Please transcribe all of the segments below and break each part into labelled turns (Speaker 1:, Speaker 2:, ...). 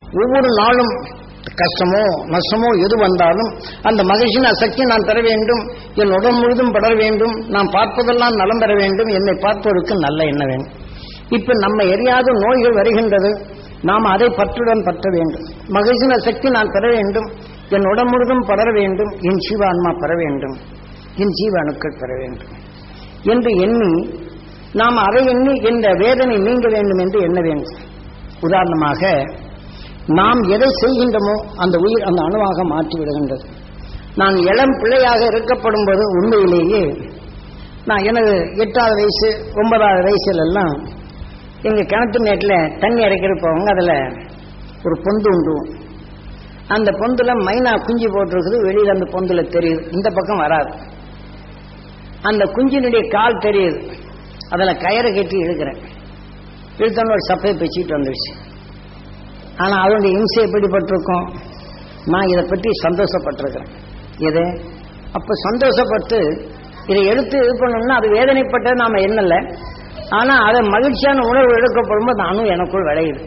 Speaker 1: ஒவ்வொரு நாளும் கஷ்டமோ நஷ்டமோ எது வந்தாலும் அந்த மகிழ்ச்சியின் அசக்தி நான் பெற வேண்டும் என் உடல் முழுதும் படர வேண்டும் நான் பார்ப்பதெல்லாம் நலம் பெற வேண்டும் என்னை பார்ப்பதற்கு நல்ல எண்ண வேண்டும் இப்ப நம்ம எரியாத நோய்கள் வருகின்றது நாம் அதை பற்றுடன் பற்ற வேண்டும் மகிழ்ச்சியின் சக்தி நான் பெற வேண்டும் என் உடல் முழுதும் படர வேண்டும் என் ஜீவான்மா பெற வேண்டும் என் ஜீவ அணுக்கள் பெற வேண்டும் என்று எண்ணி நாம் அதை எண்ணி இந்த வேதனை நீங்க வேண்டும் என்று எண்ண வேண்டும் உதாரணமாக நாம் எதை செய்கின்றோமோ அந்த உயிர் அந்த அணுவாக மாற்றி விடுகின்றது நான் இளம் பிள்ளையாக இருக்கப்படும் போது உண்மையிலேயே நான் எனது எட்டாவது வயசு ஒன்பதாவது வயசுல எல்லாம் எங்க கிணத்து நேட்டில் தண்ணி இறக்கிற போவாங்க அதுல ஒரு பொந்து உண்டு அந்த பொந்துல மைனா குஞ்சு போட்டிருக்குது வெளியில அந்த பொந்துல தெரியுது இந்த பக்கம் வராது அந்த குஞ்சினுடைய கால் தெரியுது அதுல கயிறை கட்டி இழுக்கிறேன் இழுத்தோன்னு ஒரு சப்பையை பிச்சுட்டு வந்துடுச்சு ஆனா அதனுடைய இம்சை எப்படிப்பட்டிருக்கும் நான் இதை பற்றி சந்தோஷப்பட்டிருக்கிறேன் எது அப்ப சந்தோஷப்பட்டு இதை எடுத்து இது பண்ணணும்னா அது வேதனைப்பட்டது நாம என்னல ஆனா அதை மகிழ்ச்சியான உணர்வு எடுக்கப்படும் போது நானும் எனக்குள் விளையுது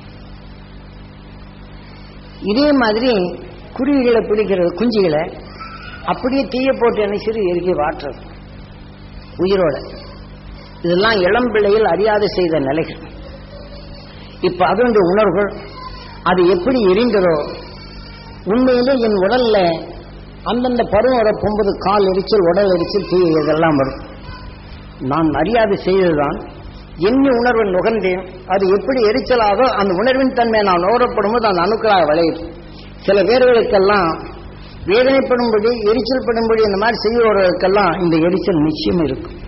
Speaker 1: இதே மாதிரி குருவிகளை பிடிக்கிறது குஞ்சுகளை அப்படியே தீய போட்டு நினைச்சிட்டு எரிக்கி வாட்டுறது உயிரோட இதெல்லாம் இளம் பிள்ளையில் அறியாது செய்த நிலைகள் இப்ப அதனுடைய உணர்வுகள் அது எப்படி எரிந்ததோ உண்மையிலே என் உடல்ல அந்தந்த பருவம் வர போகும்போது கால் எரிச்சல் உடல் எரிச்சல் தீ இதெல்லாம் வரும் நான் அறியாது செய்ததுதான் எண்ணி உணர்வை நுகர்ந்தேன் அது எப்படி எரிச்சலாகோ அந்த உணர்வின் தன்மை நான் நுகரப்படும் போது அந்த அணுக்களாக விளையுது சில பேர்களுக்கெல்லாம் வேதனைப்படும்படி எரிச்சல் படும்படி இந்த மாதிரி செய்கிறவர்களுக்கெல்லாம் இந்த எரிச்சல் நிச்சயம் இருக்கும்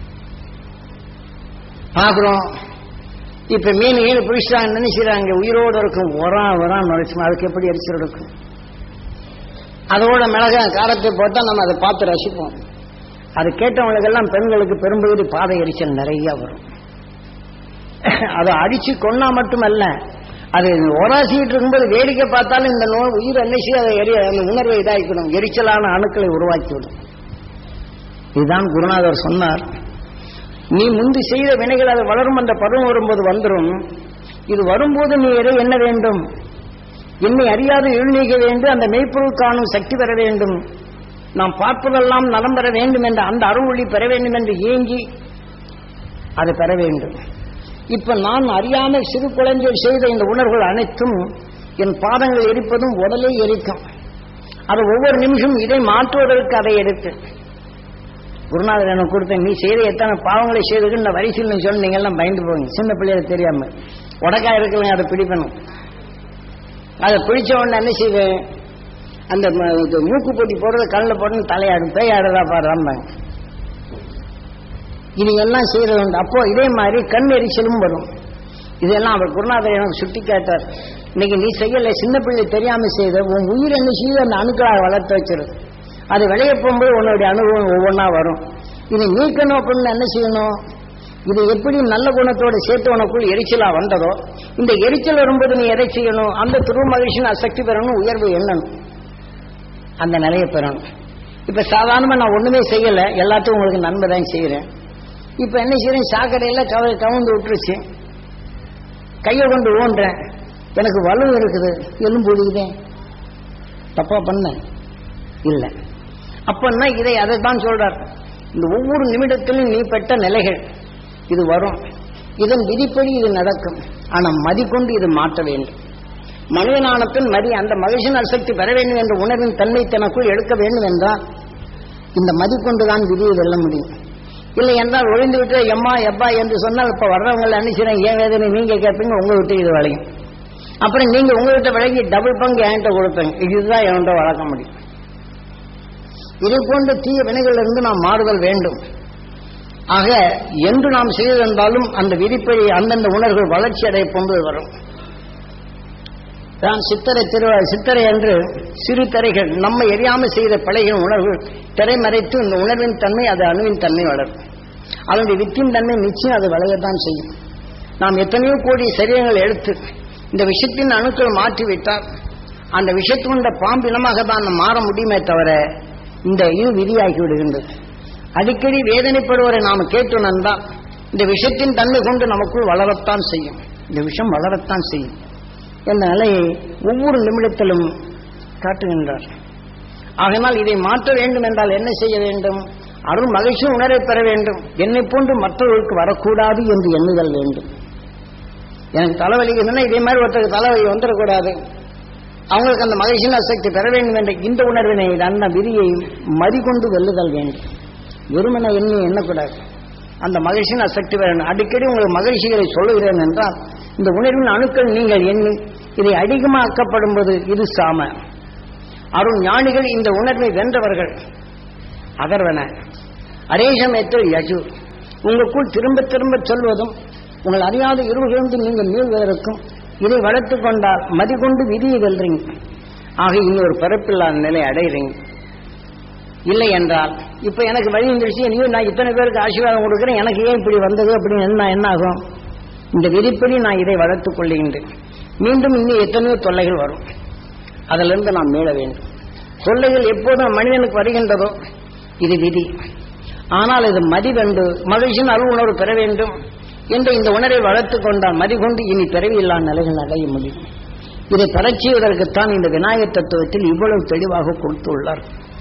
Speaker 1: பார்க்குறோம் இப்ப மீன் ஈடு பிடிச்சாங்க நினைச்சுறாங்க உயிரோடு இருக்கும் உரா உரா நுழைச்சு அதுக்கு எப்படி எரிச்சல் இருக்கும் அதோட மிளகா காரத்தை போட்டா நம்ம அதை பார்த்து ரசிப்போம் அது கேட்டவங்களுக்கெல்லாம் பெண்களுக்கு பெரும்பகுதி பாதை எரிச்சல் நிறைய வரும் அதை அடிச்சு கொன்னா மட்டுமல்ல அது ஒராசிட்டு இருக்கும்போது வேடிக்கை பார்த்தாலும் இந்த நோய் உயிர் அன்னைச்சு அதை எரி அந்த உணர்வை இதாக்கணும் எரிச்சலான அணுக்களை உருவாக்கிவிடும் இதுதான் குருநாதர் சொன்னார் நீ முந்தி செய்த வினைகள் அது வளரும் அந்த பருவம் வரும்போது வந்துடும் இது வரும்போது நீ எதை என்ன வேண்டும் என்னை அறியாது எழுநீக வேண்டும் அந்த மெய்ப்பொருள் காணும் சக்தி பெற வேண்டும் நாம் பார்ப்பதெல்லாம் நலம் பெற வேண்டும் என்ற அந்த அருள் பெற வேண்டும் என்று ஏங்கி அதை பெற வேண்டும் இப்ப நான் அறியாமல் சிறு குழந்தைகள் செய்த இந்த உணர்வுகள் அனைத்தும் என் பாதங்கள் எரிப்பதும் உடலே எரிக்கும் அது ஒவ்வொரு நிமிஷம் இதை மாற்றுவதற்கு அதை எடுத்து குருநாதர் எனக்கு கொடுத்தேன் நீ செய்த எத்தனை பாவங்களை செய்தது இந்த வரிசையில் நீ சொன்னீங்க எல்லாம் பயந்து போவீங்க சின்ன பிள்ளைய தெரியாம உடக்காய் இருக்கவங்க அதை பிடிக்கணும் அதை பிடிச்ச உடனே என்ன செய்வேன் அந்த ம- இது மூக்கு போட்டி போடுறது கண்ணில் போட்டு தலையாடும் பேயாடுறதா பாடுறாம்பாங்க இது எல்லாம் செய்யறது உண்டு அப்போ இதே மாதிரி கண் எரிச்சலும் வரும் இதெல்லாம் அவர் குருநாதர் எனக்கு சுட்டி காட்டார் இன்னைக்கு நீ செய்யல சின்ன பிள்ளை தெரியாம செய்த உன் உயிர் என்ன செய்து அந்த அணுக்களாக வளர்த்து வச்சிரு அது விளைய போகும்போது உன்னுடைய அனுபவம் ஒவ்வொன்றா வரும் இதை நீக்கணும் அப்படின்னு என்ன செய்யணும் இது எப்படி நல்ல குணத்தோட சேர்த்து உனக்குள் எரிச்சலா வந்ததோ இந்த எரிச்சல் வரும்போது நீ எதை செய்யணும் அந்த துருவ மகிழ்ச்சியின் அசக்தி பெறணும் உயர்வு எண்ணணும் அந்த நிலையை பெறணும் இப்ப சாதாரணமா நான் ஒண்ணுமே செய்யல எல்லாத்துக்கும் உங்களுக்கு நன்மை தான் செய்யறேன் இப்ப என்ன செய்யறேன் சாக்கடையில கவ கவுந்து விட்டுருச்சு கையை கொண்டு ஓன்றேன் எனக்கு வலு இருக்குது எலும்பு ஒடிக்குதே தப்பா பண்ணேன் இல்ல அப்பன்னா இதை அதை தான் சொல்றார் இந்த ஒவ்வொரு நிமிடத்திலும் நீ பெற்ற நிலைகள் இது வரும் இதன் விதிப்படி இது நடக்கும் ஆனா மதி கொண்டு இது மாற்ற வேண்டும் மனிதனானத்தின் மதி அந்த மகிழ்ச்சியின் அசக்தி பெற வேண்டும் என்ற உணர்வின் தன்மை தனக்குள் எடுக்க வேண்டும் என்றால் இந்த மதி கொண்டுதான் விதியை வெல்ல முடியும் இல்லை என்றால் ஒழிந்து விட்டு எம்மா எப்பா என்று சொன்னால் இப்ப வர்றவங்க அனுப்பிச்சிடும் ஏன் வேதனை நீங்க கேட்பீங்க உங்க விட்டு இது வளையும் அப்புறம் நீங்க உங்ககிட்ட விலகி டபுள் பங்கு என்கிட்ட கொடுப்பீங்க இதுதான் என்கிட்ட வளர்க்க முடியும் இதை போன்ற தீய வினைகளிலிருந்து நாம் மாறுதல் வேண்டும் ஆக என்று நாம் செய்திருந்தாலும் அந்த விதிப்படி அந்தந்த உணர்வுகள் வளர்ச்சி அடைய போன்று வரும் தான் சித்தரை திரு சித்தரை என்று சிறு திரைகள் நம்ம எரியாமல் செய்த பழைய உணர்வுகள் திரை மறைத்து இந்த உணர்வின் தன்மை அது அணுவின் தன்மை வளரும் அதனுடைய வித்தின் தன்மை நிச்சயம் அது விளையத்தான் செய்யும் நாம் எத்தனையோ கோடி சரீரங்கள் எடுத்து இந்த விஷயத்தின் அணுக்கள் மாற்றிவிட்டால் அந்த விஷயத்துண்ட பாம்பினமாக தான் நாம் மாற முடியுமே தவிர இந்த இது விதியாகி விடுகின்றது அடிக்கடி வேதனைப்படுவரை நாம் கேட்டு நன்றால் இந்த விஷயத்தின் தன்மை கொண்டு நமக்குள் வளரத்தான் செய்யும் இந்த விஷயம் வளரத்தான் செய்யும் என்ற நிலையை ஒவ்வொரு நிமிடத்திலும் காட்டுகின்றார் ஆகையினால் இதை மாற்ற வேண்டும் என்றால் என்ன செய்ய வேண்டும் அருள் மகிழ்ச்சி உணரை பெற வேண்டும் என்னை போன்று மற்றவர்களுக்கு வரக்கூடாது என்று எண்ணுதல் வேண்டும் எனக்கு தலைவலி என்னன்னா இதே மாதிரி ஒருத்தருக்கு தலைவலி வந்துடக்கூடாது அவங்களுக்கு அந்த மகிழ்ச்சியின் சக்தி பெற வேண்டும் என்ற இந்த உணர்வினை அந்த விதியை மதிகொண்டு வெல்லுதல் வேண்டும் வெறுமனை எண்ணி எண்ணக்கூடாது அந்த மகிழ்ச்சியின் அசக்தி வேணும் அடிக்கடி உங்களுக்கு மகிழ்ச்சிகளை சொல்லுகிறேன் என்றால் இந்த உணர்வின் அணுக்கள் நீங்கள் எண்ணி இதை அதிகமாக்கப்படும் போது இது சாம அருள் ஞானிகள் இந்த உணர்வை வென்றவர்கள் அதர்வன அதே சமயத்தில் யஜு உங்களுக்குள் திரும்ப திரும்ப சொல்வதும் உங்கள் அறியாத இருள்களிலிருந்து நீங்கள் மீள்வதற்கும் இதை வளர்த்து கொண்டால் மதிகொண்டு விதியை வெல்றீங்க ஆக இனி ஒரு பிறப்பில்லாத நிலை அடைகிறீங்க இல்லை என்றால் இப்ப எனக்கு வழி இருந்துச்சு நீ நான் இத்தனை பேருக்கு ஆசீர்வாதம் கொடுக்குறேன் எனக்கு ஏன் இப்படி வந்தது அப்படின்னு என்ன என்ன ஆகும் இந்த விதிப்படி நான் இதை வளர்த்துக் கொள்ளுகின்றேன் மீண்டும் இன்னும் எத்தனையோ தொல்லைகள் வரும் அதிலிருந்து நாம் மீள வேண்டும் தொல்லைகள் எப்போதும் மனிதனுக்கு வருகின்றதோ இது விதி ஆனால் இது மதிவென்று மகிழ்ச்சியின் அருள் உணர்வு பெற வேண்டும் என்ற இந்த உணர்வை வளர்த்துக் கொண்டால் மதிகொண்டு இனி பிறவியில்லா நிலைகள் அடைய முடியும் இதை பெறச் செய்வதற்குத்தான் இந்த விநாயகர் தத்துவத்தில் இவ்வளவு தெளிவாக கொடுத்துள்ளார்